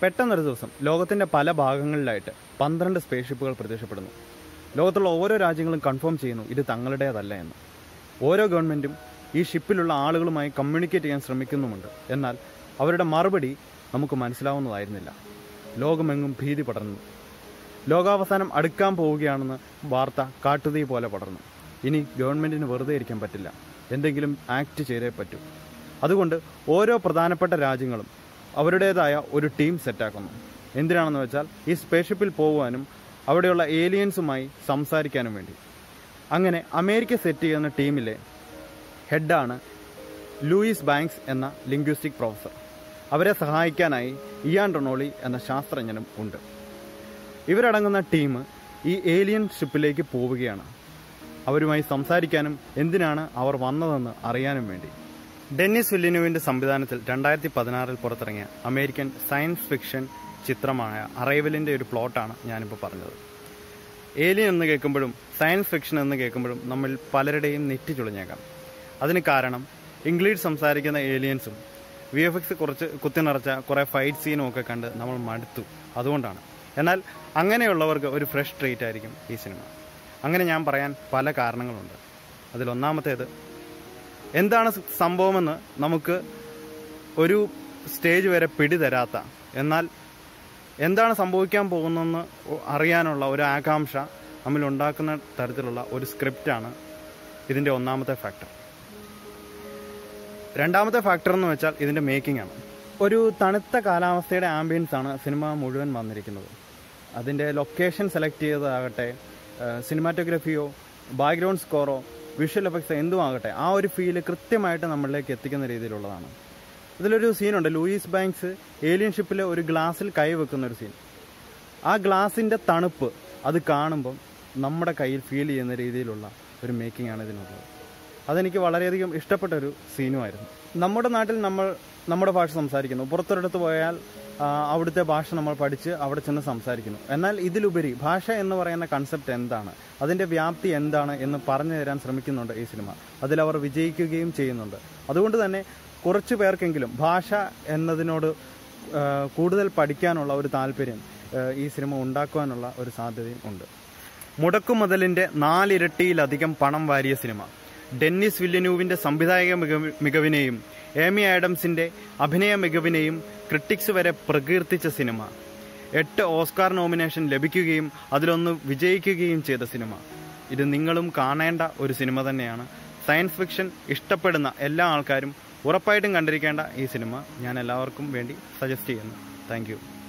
പെട്ടെന്നൊരു ദിവസം ലോകത്തിന്റെ പല ഭാഗങ്ങളിലായിട്ട് പന്ത്രണ്ട് സ്പേസ് ഷിപ്പുകൾ പ്രത്യക്ഷപ്പെടുന്നു ലോകത്തുള്ള ഓരോ രാജ്യങ്ങളും കൺഫേം ചെയ്യുന്നു ഇത് തങ്ങളുടേതല്ല എന്ന് ഓരോ ഗവൺമെന്റും ഈ ഷിപ്പിലുള്ള ആളുകളുമായി കമ്മ്യൂണിക്കേറ്റ് ചെയ്യാൻ ശ്രമിക്കുന്നുമുണ്ട് എന്നാൽ അവരുടെ മറുപടി നമുക്ക് മനസ്സിലാവുന്നതായിരുന്നില്ല ലോകമെങ്ങും ഭീതി പടർന്നു ലോകാവസാനം അടുക്കാൻ പോവുകയാണെന്ന് വാർത്ത കാട്ടുതീ പോലെ പടർന്നു ഇനി ഗവൺമെന്റിന് വെറുതെ ഇരിക്കാൻ പറ്റില്ല എന്തെങ്കിലും ആക്ട് ചെയ്തേ പറ്റൂ അതുകൊണ്ട് ഓരോ പ്രധാനപ്പെട്ട രാജ്യങ്ങളും അവരുടേതായ ഒരു ടീം സെറ്റാക്കുന്നു എന്തിനാണെന്ന് വെച്ചാൽ ഈ സ്പേസ്ഷിപ്പിൽ പോകുവാനും അവിടെയുള്ള ഏലിയൻസുമായി സംസാരിക്കാനും വേണ്ടി അങ്ങനെ അമേരിക്ക സെറ്റ് ചെയ്യുന്ന ടീമിലെ ഹെഡാണ് ലൂയിസ് ബാങ്ക്സ് എന്ന ലിംഗ്വിസ്റ്റിക് പ്രൊഫസർ അവരെ സഹായിക്കാനായി ഇയാൻ റൊണോളി എന്ന ശാസ്ത്രജ്ഞനും ഉണ്ട് ഇവരടങ്ങുന്ന ടീം ഈ ഏലിയൻ ഷിപ്പിലേക്ക് പോവുകയാണ് അവരുമായി സംസാരിക്കാനും എന്തിനാണ് അവർ വന്നതെന്ന് അറിയാനും വേണ്ടി ഡെന്നിസ് വില്ലിനുവിന്റെ സംവിധാനത്തിൽ രണ്ടായിരത്തി പതിനാറിൽ പുറത്തിറങ്ങിയ അമേരിക്കൻ സയൻസ് ഫിക്ഷൻ ചിത്രമായ അറൈവലിന്റെ ഒരു പ്ലോട്ടാണ് ഞാനിപ്പോൾ പറഞ്ഞത് ഏലിയൻ എന്ന് കേൾക്കുമ്പോഴും സയൻസ് ഫിക്ഷൻ എന്ന് കേൾക്കുമ്പോഴും നമ്മൾ പലരുടെയും നെറ്റി ചുളിഞ്ഞേക്കാം അതിന് കാരണം ഇംഗ്ലീഷ് സംസാരിക്കുന്ന ഏലിയൻസും വി എഫ് എക്സ് കുറച്ച് കുത്തിനിറച്ച കുറേ ഫൈറ്റ് സീനും ഒക്കെ കണ്ട് നമ്മൾ മടുത്തു അതുകൊണ്ടാണ് എന്നാൽ അങ്ങനെയുള്ളവർക്ക് ഒരു ഫ്രഷ് ട്രീറ്റ് ആയിരിക്കും ഈ സിനിമ അങ്ങനെ ഞാൻ പറയാൻ പല കാരണങ്ങളുണ്ട് അതിലൊന്നാമത്തേത് എന്താണ് സംഭവമെന്ന് നമുക്ക് ഒരു സ്റ്റേജ് വരെ പിടിതരാത്ത എന്നാൽ എന്താണ് സംഭവിക്കാൻ പോകുന്നതെന്ന് അറിയാനുള്ള ഒരു ആകാംക്ഷ നമ്മൾ ഉണ്ടാക്കുന്ന തരത്തിലുള്ള ഒരു സ്ക്രിപ്റ്റാണ് ഇതിൻ്റെ ഒന്നാമത്തെ ഫാക്ടർ രണ്ടാമത്തെ ഫാക്ടർ എന്ന് വെച്ചാൽ ഇതിൻ്റെ മേക്കിംഗ് ആണ് ഒരു തണുത്ത കാലാവസ്ഥയുടെ ആംബിയൻസ് ആണ് സിനിമ മുഴുവൻ വന്നിരിക്കുന്നത് അതിൻ്റെ ലൊക്കേഷൻ സെലക്ട് ചെയ്തതാകട്ടെ സിനിമാറ്റോഗ്രഫിയോ ബാക്ക്ഗ്രൗണ്ട് സ്കോറോ വിഷ്വൽ എഫക്ട്സ് എന്തും ആകട്ടെ ആ ഒരു ഫീല് കൃത്യമായിട്ട് നമ്മളിലേക്ക് എത്തിക്കുന്ന രീതിയിലുള്ളതാണ് ഇതിലൊരു സീനുണ്ട് ലൂയിസ് ബാങ്ക്സ് ഏലിയൻ ഷിപ്പിൽ ഒരു ഗ്ലാസ്സിൽ കൈ വെക്കുന്ന ഒരു സീൻ ആ ഗ്ലാസിൻ്റെ തണുപ്പ് അത് കാണുമ്പം നമ്മുടെ കയ്യിൽ ഫീൽ ചെയ്യുന്ന രീതിയിലുള്ള ഒരു മേക്കിംഗ് ആണ് ഇതിനുള്ളത് അതെനിക്ക് വളരെയധികം ഇഷ്ടപ്പെട്ട ഒരു സീനുമായിരുന്നു നമ്മുടെ നാട്ടിൽ നമ്മൾ നമ്മുടെ ഭാഷ സംസാരിക്കുന്നു പുറത്തൊരിടത്ത് പോയാൽ ആ, അവിടുത്തെ ഭാഷ നമ്മൾ പഠിച്ച് അവിടെ ചെന്ന് സംസാരിക്കുന്നു എന്നാൽ ഇതിലുപരി ഭാഷ എന്ന് പറയുന്ന കൺസെപ്റ്റ് എന്താണ് അതിൻ്റെ വ്യാപ്തി എന്താണ് എന്ന് പറഞ്ഞു തരാൻ ശ്രമിക്കുന്നുണ്ട് ഈ സിനിമ അതിലവർ വിജയിക്കുകയും ചെയ്യുന്നുണ്ട് അതുകൊണ്ട് തന്നെ കുറച്ചു പേർക്കെങ്കിലും ഭാഷ എന്നതിനോട് ആ, കൂടുതൽ പഠിക്കാനുള്ള ഒരു താല്പര്യം ആ, ഈ സിനിമ ഉണ്ടാക്കുവാനുള്ള ഒരു സാധ്യതയും ഉണ്ട് മുടക്കുമുതലിന്റെ നാലിരട്ടിയിലധികം പണം വാരിയ സിനിമ ഡെന്നിസ് വില്യനൂവിന്റെ സംവിധായക മികവ് മികവിനെയും ഏമി ആഡംസിന്റെ അഭിനയ മികവിനെയും ക്രിട്ടിക്സ് വരെ പ്രകീർത്തിച്ച സിനിമ എട്ട് ഓസ്കാർ നോമിനേഷൻ ലഭിക്കുകയും അതിലൊന്ന് വിജയിക്കുകയും ചെയ്ത സിനിമ ഇത് നിങ്ങളും കാണേണ്ട ഒരു സിനിമ തന്നെയാണ് സയൻസ് ഫിക്ഷൻ ഇഷ്ടപ്പെടുന്ന എല്ലാ ആൾക്കാരും ഉറപ്പായിട്ടും കണ്ടിരിക്കേണ്ട ഈ സിനിമ ഞാൻ എല്ലാവർക്കും വേണ്ടി സജസ്റ്റ് ചെയ്യുന്നു താങ്ക്